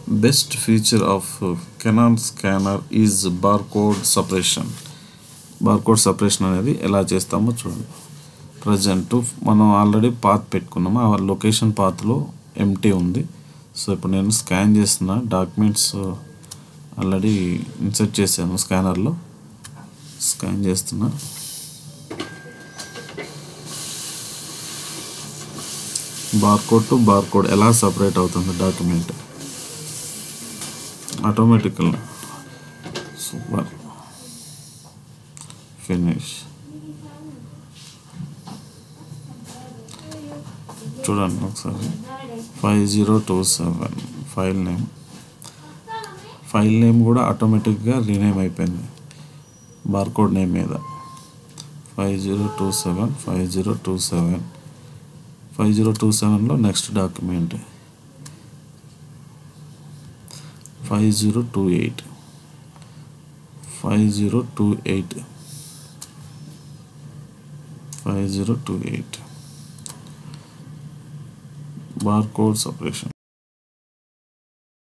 best feature of Canon scanner is barcode separation barcode separation అనేది ఎలా చేస్తామో చూడండి ప్రజెంట్ మనం ఆల్రెడీ పాత్ పెట్టుకున్నాము ఆ లొకేషన్ పాత్లో ఎంటీ ఉంది సో ఇప్పుడు నేను స్కాన్ చేస్తున్న డాక్యుమెంట్స్ ఆల్రెడీ ఇన్సర్ట్ చేశాను స్కానర్లో స్కాన్ చేస్తున్నా బార్కోడ్ టు బార్కోడ్ ఎలా సపరేట్ అవుతుంది డాక్యుమెంట్ ఆటోమేటికల్ సూపర్ ఫినిష్ చూడండి ఒకసారి five zero two seven file name file name కూడా ఆటోమేటిక్గా రీనేమ్ అయిపోయింది బార్కోడ్ నేమ్ మీద five zero two seven five zero two seven five zero two సెవెన్లో next document five zero two eight five zero two eight five zero two eight barcode separation